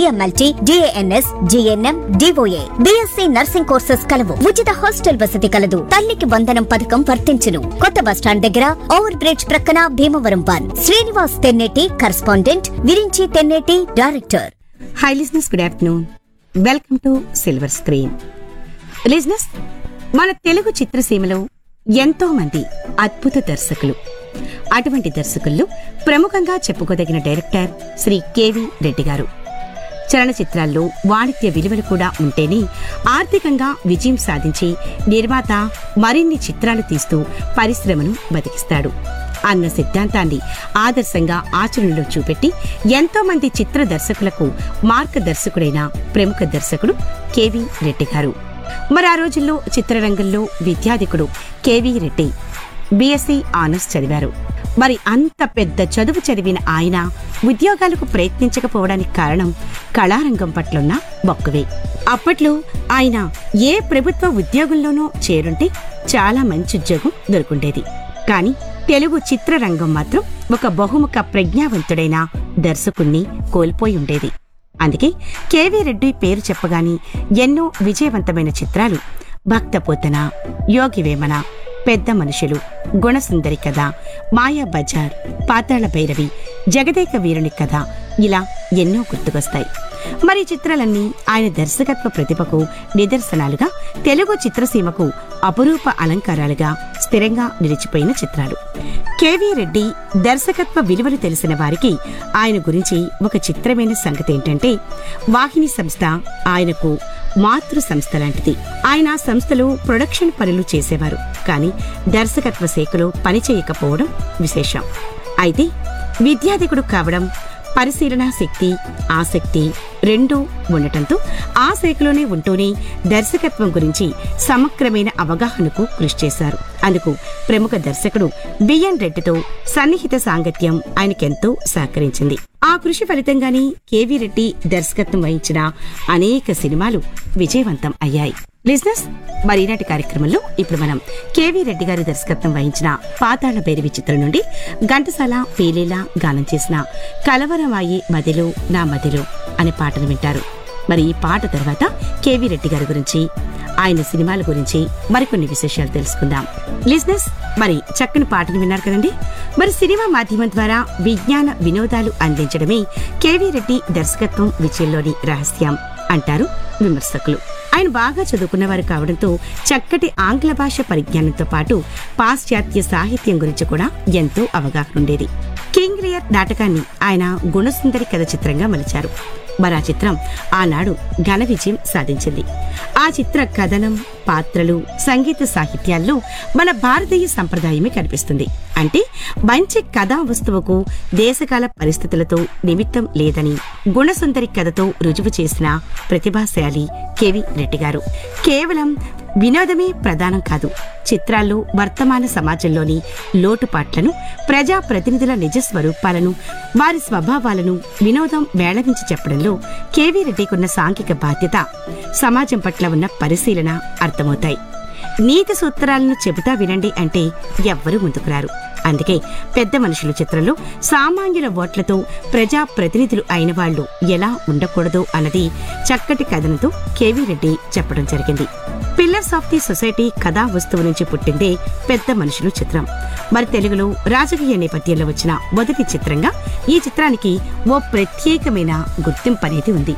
DMLT DNS GNM DOA BSc nursing courses కలవు ఉచిత hostel వసతి కలదు తల్లికి వందనం పథకం వర్తించును కొత్త బస్టాండ్ దగ్గర ఓవర్ బ్రిడ్జ్ ప్రక్కన Bhimavaram one Srinivas Tenneti correspondent Virinchi Tenneti director hi listeners good afternoon welcome to silver screen listeners మన తెలుగు చిత్రసీమలో ఎంతో మంది అద్భుత దర్శకులు అటువంటి దర్శకుల్లో ప్రముఖంగా చెప్పుకోదగిన డైరెక్టర్ శ్రీ కెవి రెడ్డి గారు చలనచిత్రాల్లో వాణిజ్య విలువలు కూడా ఉంటేనే ఆర్థికంగా విజయం సాధించి నిర్మాత మరిన్ని చిత్రాలు తీస్తూ పరిశ్రమను బతికిస్తాడు అన్న సిద్ధాంతాన్ని ఆదర్శంగా ఆచరణలో చూపెట్టి ఎంతో మంది చిత్ర దర్శకులకు మార్గదర్శకుడైన ప్రముఖ దర్శకుడు కెవి రెడ్డి గారు మరి ఆ రోజుల్లో చిత్రరంగంలో విద్యాధికుడు కెవి రెడ్డి బీఎస్సీ ఆనర్స్ చదివారు మరి అంత పెద్ద చదువు చదివిన ఆయన ఉద్యోగాలకు ప్రయత్నించకపోవడానికి కారణం కళారంగం పట్లున్న మక్కువే అప్పట్లో ఆయన ఏ ప్రభుత్వ ఉద్యోగంలోనూ చేరుంటే చాలా మంచి ఉద్యోగం దొరుకుండేది కానీ తెలుగు చిత్రరంగం మాత్రం ఒక బహుముఖ ప్రజ్ఞావంతుడైన దర్శకుణ్ణి కోల్పోయి ఉండేది అందుకే కేవీ రెడ్డి పేరు చెప్పగానే ఎన్నో విజయవంతమైన చిత్రాలు భక్తపోతన యోగి వేమన పెద్ద మనుషులు గుణసుందరి కథ మాయా బజార్ పాతాళ భైరవి జగదేక వీరుని కథ ఇలా ఎన్నో గుర్తుకొస్తాయి మరి ఈ చిత్రాలన్నీ ఆయన దర్శకత్వ ప్రతిభకు నిదర్శనాలుగా తెలుగు చిత్రసీమకు అపురూప అలంకారాలుగా స్థిరంగా నిలిచిపోయిన చిత్రాలు కేవీ రెడ్డి దర్శకత్వ విలువలు తెలిసిన వారికి ఆయన గురించి ఒక చిత్రమైన సంగతి ఏంటంటే వాహిని సంస్థ ఆయనకు మాతృ సంస్థ లాంటిది ఆయన ఆ సంస్థలో ప్రొడక్షన్ పనులు చేసేవారు కానీ దర్శకత్వ శాఖలో పనిచేయకపోవడం విశేషం అయితే విద్యాధికుడు కావడం పరిశీలన శక్తి ఆసక్తి రెండూ ఉండటంతో ఆ శాఖలోనే ఉంటూనే దర్శకత్వం గురించి సమగ్రమైన అవగాహనకు కృషి చేశారు అందుకు ప్రముఖ దర్శకుడు బిఎన్ రెడ్డితో సన్నిహిత సాంగత్యం ఆయనకెంతో సహకరించింది ఆ కృషి ఫలితంగానే కేవీ రెడ్డి దర్శకత్వం వహించిన అనేక సినిమాలు విజయవంతం అయ్యాయి లిజినెస్ మరి ఈనాటి కార్యక్రమంలో ఇప్పుడు మనం కేవీ రెడ్డి గారి దర్శకత్వం వహించిన పాతాళ భైరవి చిత్రం నుండి ఘంటసాల పేలేలా గానం చేసిన కలవరమాయి మదిలో నా మదిలో అనే పాటను వింటారు మరి ఈ పాట తర్వాత కేవీ రెడ్డి గారి గురించి ఆయన సినిమాల గురించి మరికొన్ని విశేషాలు తెలుసుకుందాం లిజినెస్ మరి చక్కని పాటను విన్నారు కదండి మరి సినిమా మాధ్యమం ద్వారా విజ్ఞాన వినోదాలు అందించడమే కేవీ రెడ్డి దర్శకత్వం విజయంలోని రహస్యం అంటారు విమర్శకులు ఆయన బాగా చదువుకున్నవారు కావడంతో చక్కటి ఆంగ్ల భాష పరిజ్ఞానంతో పాటు పాశ్చాత్య సాహిత్యం గురించి కూడా ఎంతో అవగాహన ఉండేది కింగ్ లియర్ నాటకాన్ని ఆయన గుణసుందరి కథ చిత్రంగా మలిచారు మరి ఆ చిత్రం ఆనాడు ఘన విజయం సాధించింది ఆ చిత్ర కథనం పాత్రలు సంగీత సాహిత్యాల్లో మన భారతీయ సంప్రదాయమే కనిపిస్తుంది అంటే మంచి కథా వస్తువుకు దేశకాల పరిస్థితులతో నిమిత్తం లేదని గుణసుందరి కథతో రుజువు చేసిన ప్రతిభాశాలి కెవి రెడ్డి గారు కేవలం వినోదమే ప్రధానం కాదు చిత్రాల్లో వర్తమాన సమాజంలోని లోటుపాట్లను ప్రజా ప్రతినిధుల నిజ స్వరూపాలను వారి స్వభావాలను వినోదం వేళవించి చెప్పడంలో కేవీ రెడ్డికున్న సాంఘిక బాధ్యత సమాజం పట్ల ఉన్న పరిశీలన అర్థమవుతాయి నీతి సూత్రాలను చెబుతా వినండి అంటే ఎవ్వరూ ముందుకు రారు అందుకే పెద్ద మనుషుల చిత్రంలో సామాన్యుల ఓట్లతో ప్రజా ప్రతినిధులు అయిన వాళ్ళు ఎలా ఉండకూడదు అన్నది చక్కటి కథనంతో కేవీ రెడ్డి చెప్పడం జరిగింది పిల్లర్స్ ఆఫ్ ది సొసైటీ కథా వస్తువు నుంచి పుట్టిందే పెద్ద మనుషులు చిత్రం మరి తెలుగులో రాజకీయ నేపథ్యంలో వచ్చిన మొదటి చిత్రంగా ఈ చిత్రానికి ఓ ప్రత్యేకమైన గుర్తింపు అనేది ఉంది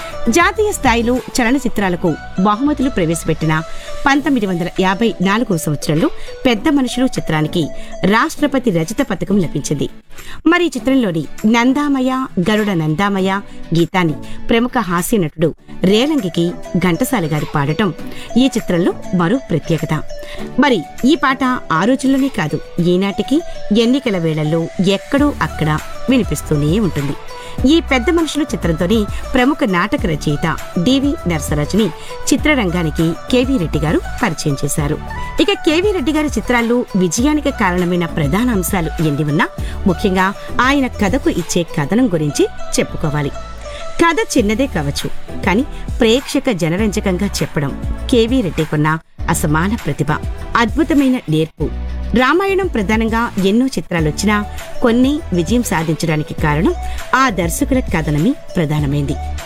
జాతీయ స్థాయిలో చలనచిత్రాలకు బహుమతులు ప్రవేశపెట్టిన పంతొమ్మిది వందల యాభై నాలుగో సంవత్సరంలో పెద్ద మనుషులు చిత్రానికి రాష్ట్రపతి రజత పథకం లభించింది మరి ఈ చిత్రంలోని నందామయ గరుడ నందామయ గీతాన్ని ప్రముఖ హాస్య నటుడు రేలంగికి ఘంటసాల గారి పాడటం ఈ చిత్రంలో మరో ప్రత్యేకత మరి ఈ పాట ఆ రోజుల్లోనే కాదు ఈనాటికి ఎన్నికల వేళల్లో ఎక్కడో అక్కడ వినిపిస్తూనే ఉంటుంది ఈ పెద్ద మనుషులు చిత్రంతోనే ప్రముఖ నాటక రచయిత డివి నరసరాజుని చిత్రరంగానికి కేవీ రెడ్డి గారు పరిచయం చేశారు ఇక కేవీ రెడ్డి గారి చిత్రాల్లో విజయానికి కారణమైన ప్రధాన అంశాలు ఎన్ని ఉన్నా ముఖ్యంగా ఆయన కథకు ఇచ్చే కథనం గురించి చెప్పుకోవాలి కథ చిన్నదే కావచ్చు కానీ ప్రేక్షక జనరంజకంగా చెప్పడం కేవీ రెడ్డికున్న అసమాన ప్రతిభ అద్భుతమైన నేర్పు రామాయణం ప్రధానంగా ఎన్నో చిత్రాలొచ్చినా కొన్ని విజయం సాధించడానికి కారణం ఆ దర్శకుల కథనమే ప్రధానమైంది